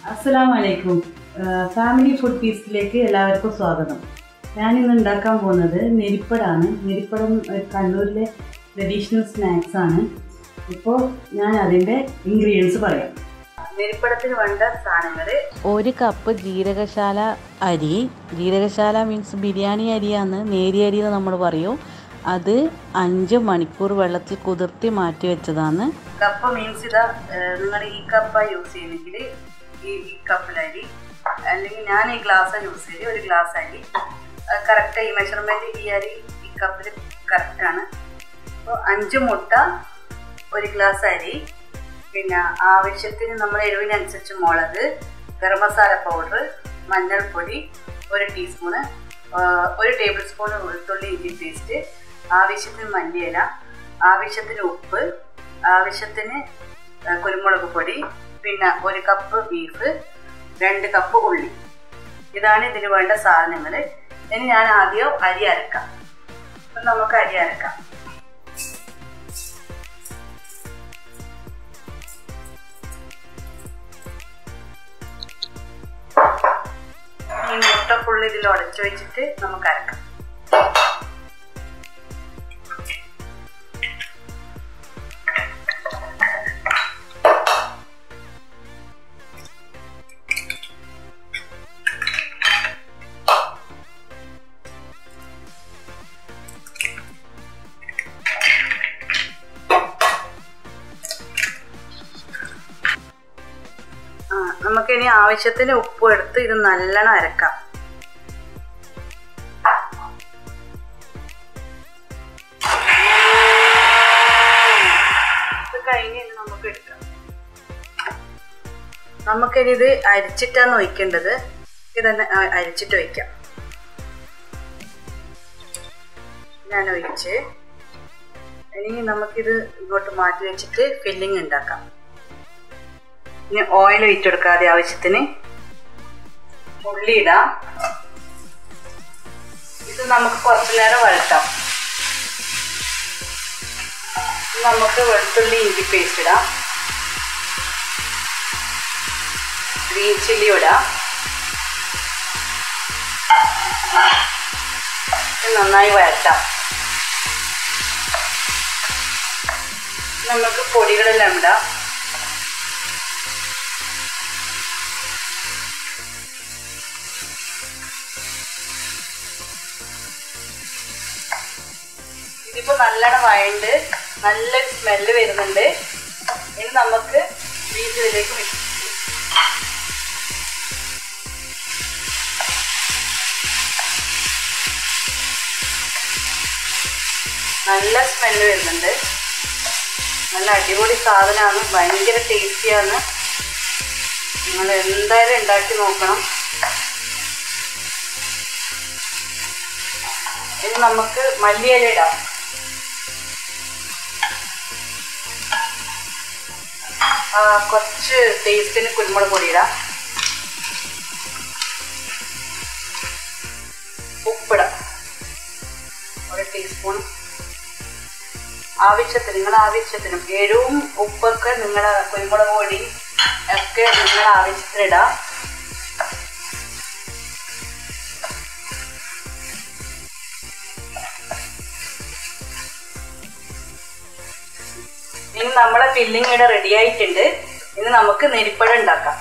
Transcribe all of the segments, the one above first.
അസ്സലാം വലൈക്കും family food ഫീസ്റ്റിലേക്ക് എല്ലാവർക്കും സ്വാഗതം ഞാൻ ഇന്ന് ഉണ്ടാക്കാൻ പോകുന്നത് നെരിപ്പടാണ് നെരിപ്പടം ഒരു കണ്ണൂരിലെ ട്രഡീഷണൽ സ്നാക്സ് ആണ് ഇപ്പോൾ ഞാൻ അതിൻ്റെ ഇൻഗ്രീഡിയൻസ് പറയാം നെരിപ്പടത്തിന് വേണ്ട സാധനങ്ങൾ ഒരു കപ്പ് ജീരകശാല അരി ജീരകശാല മീൻസ് ബിരിയാണി അരിയാന്ന് നേരിയ അരി എന്ന് നമ്മൾ പറയും അത് അഞ്ച് മണിക്കൂർ വെള്ളത്തിൽ കുതിർത്തി മാറ്റി വെച്ചതാണ് കപ്പ് മീൻസ് ഇതാ നിങ്ങൾ ഈ കപ്പാണ് യൂസ് ചെയ്യുന്നെങ്കിൽ ഈ ഈ കപ്പിലരി അല്ലെങ്കിൽ ഞാൻ ഈ ഗ്ലാസ് യൂസ് ചെയ്ത് ഒരു ഗ്ലാസ് അരി കറക്റ്റ് ഈ മെഷർമെൻറ്റ് ഈ അരി ഈ കപ്പിൽ കറക്റ്റാണ് അപ്പോൾ അഞ്ച് മുട്ട ഒരു ഗ്ലാസ് അരി പിന്നെ ആവശ്യത്തിന് നമ്മൾ എരിവിനനുസരിച്ച് മുളക് ഗരം മസാല പൗഡർ മഞ്ഞൾപ്പൊടി ഒരു ടീസ്പൂണ് ഒരു ടേബിൾ സ്പൂൺ വെളുത്തുള്ളി ഇഞ്ചി പേസ്റ്റ് ആവശ്യത്തിന് മല്ലിയില ആവശ്യത്തിന് ഉപ്പ് ആവശ്യത്തിന് കുരുമുളക് പൊടി പിന്നെ ഒരു കപ്പ് ബീഫ് രണ്ട് കപ്പ് ഉള്ളി ഇതാണ് ഇതിന് വേണ്ട സാധനങ്ങൾ ഇനി ഞാൻ ആദ്യം അരി അരക്കാം അപ്പം നമുക്ക് അരി അരക്കാം ഈ മുട്ട ഫുള്ള് ഇതിൽ ഉടച്ചു വെച്ചിട്ട് നമുക്ക് അരക്കാം ആ നമുക്കിനി ആവശ്യത്തിന് ഉപ്പ് എടുത്ത് ഇത് നല്ലോണം അരക്കാം ഇത് കഴിഞ്ഞ് ഇനി നമുക്ക് എടുക്കാം നമുക്കിനി ഇത് അരിച്ചിട്ടാണ് ഒഴിക്കേണ്ടത് ഇതന്നെ അ- അരിച്ചിട്ട് ഒഴിക്കാം ഞാൻ ഒഴിച്ച് ഇനി നമുക്കിത് ഇങ്ങോട്ട് മാറ്റി വെച്ചിട്ട് ഫില്ലിങ് ഉണ്ടാക്കാം ഇനി ഓയിൽ ഒഴിച്ചെടുക്കാതെ ആവശ്യത്തിന് ഉള്ളി ഇടാം ഇത് നമുക്ക് കുറച്ചു നേരം വഴട്ടാം നമുക്ക് വെളുത്തുള്ളി ഇഞ്ചി പേസ്റ്റ് ഇടാം ഗ്രീൻ ചില്ലി ഇടാം ഇത് നന്നായി വഴറ്റാം നമുക്ക് പൊടികളെല്ലാം ഇടാം ഇതിപ്പോ നല്ലോണം വഴണ്ട് നല്ലൊരു സ്മെല്ല് വരുന്നുണ്ട് ഇനി നമുക്ക് ബീഫ് ഇതിലേക്ക് മിക്സ് ചെയ്യാം നല്ല സ്മെല്ല് വരുന്നുണ്ട് നല്ല അടിപൊളി സാധനമാണ് ഭയങ്കര ടേസ്റ്റിയാണ് നിങ്ങൾ എന്തായാലും ഉണ്ടാക്കി നോക്കണം ഇനി നമുക്ക് മല്ലിയില ഇടാം ആ, കുറച്ച് ടേസ്റ്റിന് കുരുമുളക് പൊടി ഇടാം ഉപ്പിടാം ഒരു ടീസ്പൂൺ ആവശ്യത്തിന് നിങ്ങളുടെ ആവശ്യത്തിന് എരിവും ഉപ്പൊക്കെ നിങ്ങളുടെ കുരുമുളക് പൊടി ഒക്കെ നിങ്ങളുടെ ആവശ്യത്തിന് ഇടാം ഇനി നമ്മളെ ഫില്ലിംഗ് ഇവിടെ റെഡി ആയിട്ടുണ്ട് ഇനി നമുക്ക് നെരിപ്പഴം ഉണ്ടാക്കാം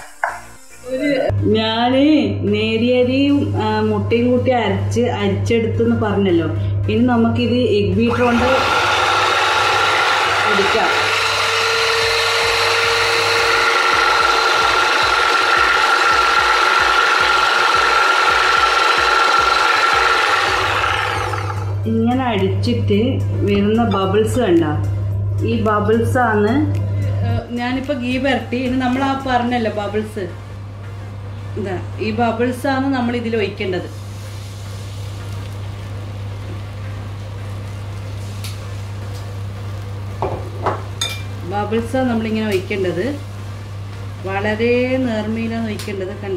ഞാന് നേരിയരിയും ആ, മുട്ടയും കൂട്ടി അരച്ച് അരിച്ചെടുത്തെന്ന് പറഞ്ഞല്ലോ ഇനി നമുക്കിത് എഗ് ബീറ്റർ കൊണ്ട് എടുക്കാം ഇങ്ങനെ അടിച്ചിട്ട് വരുന്ന ബബിൾസ് കണ്ട ഈ ബബിൾസ് ആണ് ഞാനിപ്പോൾ ഗീ പരട്ടി ഇനി നമ്മൾ ആ പറഞ്ഞല്ലോ ബബിൾസ് ഇതാ ഈ ബബിൾസ് ആണ് നമ്മൾ ഇതിൽ ഒഴിക്കേണ്ടത് ബബിൾസാണ് നമ്മളിങ്ങനെ ഒഴിക്കേണ്ടത് വളരെ നേർമയിലാണ് ഒഴിക്കേണ്ടത് കണ്ട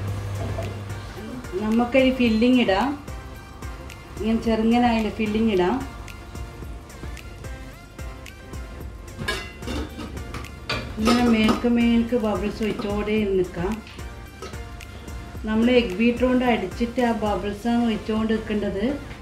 നമുക്കൊരു ഫില്ലിങ് ഇടാം ഇങ്ങനെ ചെറുങ്ങനായാലും ഫില്ലിങ് ഇടാം ഇങ്ങനെ മേൽക്ക് മേൽക്ക് ബബിൾസ് ഒഴിച്ചോടെ നിൽക്കാം നമ്മൾ എഗ് ബീറ്റർ കൊണ്ട് അടിച്ചിട്ട് ആ ബബിൾസാണ് ഒഴിച്ചുകൊണ്ട് നിൽക്കേണ്ടത്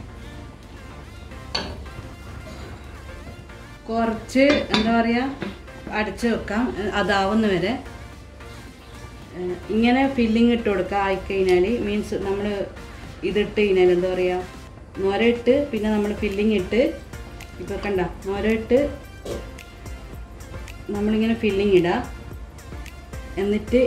കുറച്ച് എന്താ പറയുക അടച്ച് വെക്കാം ഏഹ് അതാവുന്ന വരെ ഏഹ് ഇങ്ങനെ ഫില്ലിങ് ഇട്ട് കൊടുക്കുക ആയിക്കഴിഞ്ഞാൽ മീൻസ് നമ്മൾ ഇതിട്ട് കഴിഞ്ഞാൽ എന്താ പറയുക നൊര ഇട്ട് പിന്നെ നമ്മൾ ഫില്ലിങ് ഇട്ട് ഇപ്പോൾ കണ്ട നൊര ഇട്ട് നമ്മളിങ്ങനെ ഫില്ലിങ് ഇടുക എന്നിട്ട്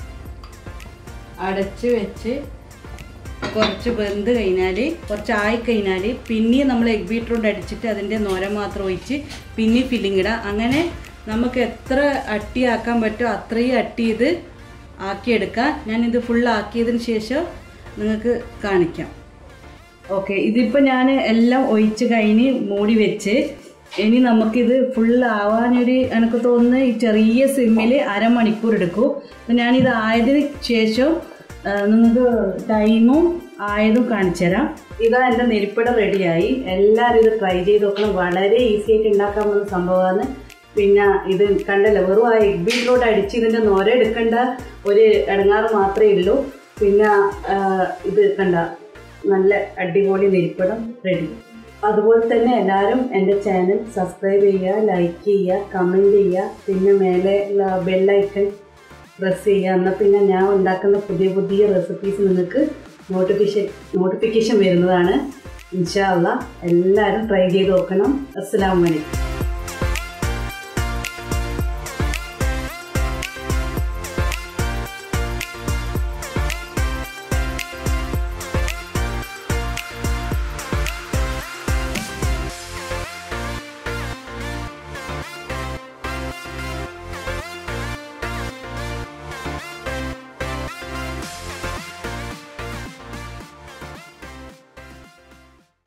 അടച്ച് വെച്ച് കുറച്ച് വെന്ത് കഴിഞ്ഞാൽ കുറച്ച് ആയി കഴിഞ്ഞാൽ പിന്നെയും നമ്മൾ എഗ് ബീറ്റർ കൊണ്ട് അടിച്ചിട്ട് അതിൻ്റെ നൊര മാത്രം ഒഴിച്ച് പിന്നെയും ഫില്ലിങ് ഇടുക അങ്ങനെ നമുക്ക് എത്ര അട്ടിയാക്കാൻ പറ്റുമോ അത്രയും അട്ടി ചെയ്ത് ആക്കിയെടുക്കാം ഞാനിത് ഫുൾ ആക്കിയതിന് ശേഷം നിങ്ങൾക്ക് കാണിക്കാം ഓക്കെ ഇതിപ്പോൾ ഞാൻ എല്ലാം ഒഴിച്ച് കഴിഞ്ഞ് മൂടി വെച്ച് ഇനി നമുക്കിത് ഫുൾ ആവാനൊരു എനിക്ക് തോന്നുന്നു ഈ ചെറിയ സിമ്മിൽ അരമണിക്കൂർ എടുക്കും അപ്പം ഞാനിത് ആയതിന് ശേഷം ആ, നിങ്ങൾക്ക് ടൈമും ആയതും കാണിച്ചു തരാം ഇതാ എൻ്റെ നെരിപ്പട റെഡിയായി എല്ലാവരും ഇത് ട്രൈ ചെയ്ത് നോക്കണം വളരെ ഈസി ആയിട്ട് ഉണ്ടാക്കാൻ പോകുന്ന സംഭവമാണ് പിന്നെ ഇത് കണ്ടല്ലോ വെറും ആ എഗ് ബീറ്റിലോട്ട് അടിച്ച് ഇതിൻ്റെ നൊര എടുക്കേണ്ട ഒരു ഇടങ്ങാറ് മാത്രമേ ഉള്ളൂ പിന്നെ ആ, ഇത് കണ്ട നല്ല അടിപൊളി നെരിപ്പടം റെഡി അതുപോലെ തന്നെ എല്ലാവരും എൻ്റെ ചാനൽ സബ്സ്ക്രൈബ് ചെയ്യുക ലൈക്ക് ചെയ്യുക കമൻറ്റ് ചെയ്യുക പിന്നെ മേലെ ബെല്ലൈക്കൺ പ്രസ് ചെയ്യുക എന്നാൽ പിന്നെ ഞാൻ ഉണ്ടാക്കുന്ന പുതിയ പുതിയ റെസിപ്പീസ് നിങ്ങൾക്ക് നോട്ടിഫിക്കേഷൻ നോട്ടിഫിക്കേഷൻ വരുന്നതാണ് ഇൻഷാ അള്ളാ എല്ലാവരും ട്രൈ ചെയ്ത് നോക്കണം അസ്സാം വലൈക്കും